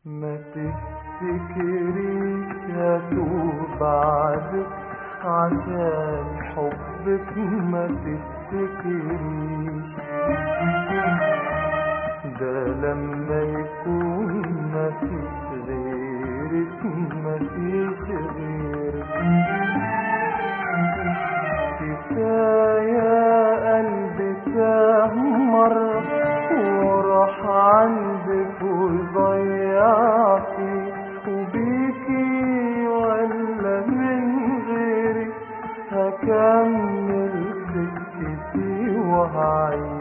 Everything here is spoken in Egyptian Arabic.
ما تفتكريش هتوب بعدك عشان حبك ما تفتكريش ده لما يكون مفيش غيرك مفيش غيرك كفاية قلبي تاه مرة وراح عندك وضيعتي وبيكي ولا من غيرك هكمل سكتي وهعيش